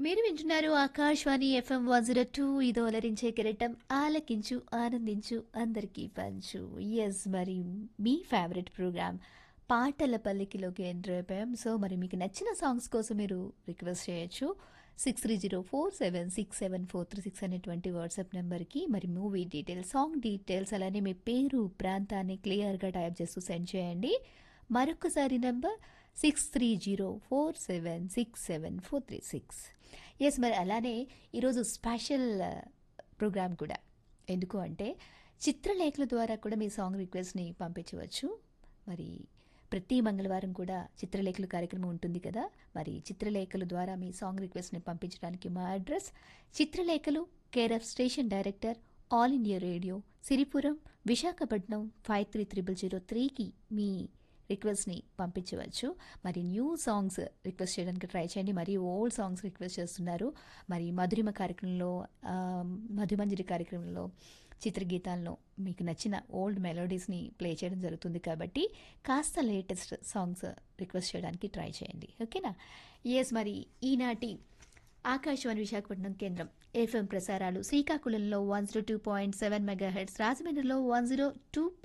మీరు వింటున్నారు Akashvani FM one zero two ఇదో అలరించే కిరీటం ఆలకించు ఆనందించు అందరికీ పంచు ఎస్ మరి మీ ఫేవరెట్ ప్రోగ్రామ్ పాటల పల్లికిలోకి ఎంటర్ అయిపోయాం సో మరి మీకు నచ్చిన సాంగ్స్ కోసం మీరు రిక్వెస్ట్ చేయొచ్చు six three zero four seven six seven four three six అనేటువంటి వాట్సాప్ నెంబర్కి మరి మూవీ డీటెయిల్స్ సాంగ్ డీటెయిల్స్ అలానే మీ పేరు ప్రాంతాన్ని క్లియర్గా టైప్ చేస్తూ సెండ్ చేయండి మరొకసారి number six three zero four seven six seven four three six yes మరి అలానే ఈరోజు స్పెషల్ ప్రోగ్రామ్ కూడా ఎందుకు అంటే చిత్రలేఖల ద్వారా కూడా మీ సాంగ్ రిక్వెస్ట్ని పంపించవచ్చు మరి ప్రతి మంగళవారం కూడా చిత్రలేఖలు కార్యక్రమం ఉంటుంది కదా మరి చిత్రలేఖల ద్వారా మీ సాంగ్ రిక్వెస్ట్ని పంపించడానికి మా అడ్రస్ చిత్రలేఖలు care of station director All India Radio Siripuram Visakhapatnam five three triple zero త్రీకి మీ రిక్వెస్ట్ని పంపించవచ్చు మరి న్యూ సాంగ్స్ రిక్వెస్ట్ చేయడానికి ట్రై చేయండి మరి ఓల్డ్ సాంగ్స్ రిక్వెస్ట్ చేస్తున్నారు మరి మధురిమ కార్యక్రమంలో ఆ, మధుమంజరి కార్యక్రమంలో చిత్రగీతాలను మీకు నచ్చిన ఓల్డ్ మెలోడీస్ని ప్లే చేయడం జరుగుతుంది కాబట్టి కాస్త లేటెస్ట్ సాంగ్స్ రిక్వెస్ట్ చేయడానికి ట్రై చేయండి ఓకేనా ఎస్ మరి ఈనాటి ఆకాశవాణి విశాఖపట్నం కేంద్రం ఎఫ్ఎం ప్రసారాలు శ్రీకాకుళంలో one zero two point seven megahertz రాజమండ్రిలో వన్ జీరో టూ